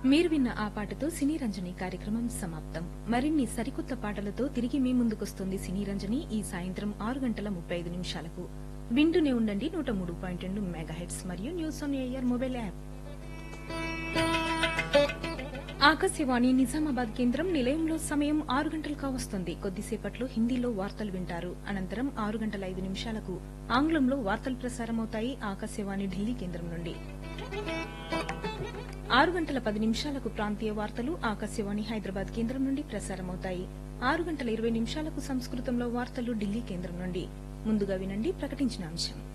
మీరు విన్న ఆ పాటతో సినీ రంజని కార్యక్రమం సమాప్తం మరిన్ని సరికొత్త పాటలతో తిరిగి మీ ముందుకొస్తుంది సినీ రంజని ఈ సాయంత్రం ఆరు గంటల ముప్పై ఐదు నిమిషాలకు వింటూనే ఉండండి నూట మూడు పాయింట్ రెండు మెగాహెట్స్ మరియు news on air mobile app Akashvani Nizamabad కేంద్రం నిలయంలో సమయం ఆరు గంటలు కావస్తుంది కొద్దిసేపట్లో హిందీలో వార్తలు వింటారు అనంతరం ఆరు గంటల ఐదు నిమిషాలకు ఆంగ్లంలో వార్తలు ప్రసారమవుతాయి ఆకాశవాణి ఢిల్లీ కేంద్రం నుండి ఆరు గంటల పది నిమిషాలకు ప్రాంతీయ వార్తలు ఆకాశవాణి హైదరాబాద్ కేంద్రం నుండి ప్రసారమవుతాయి ఆరు గంటల ఇరవై నిమిషాలకు సంస్కృతంలో వార్తలు ఢిల్లీ కేంద్రం నుండి ముందుగా వినండి ప్రకటించిన అంశం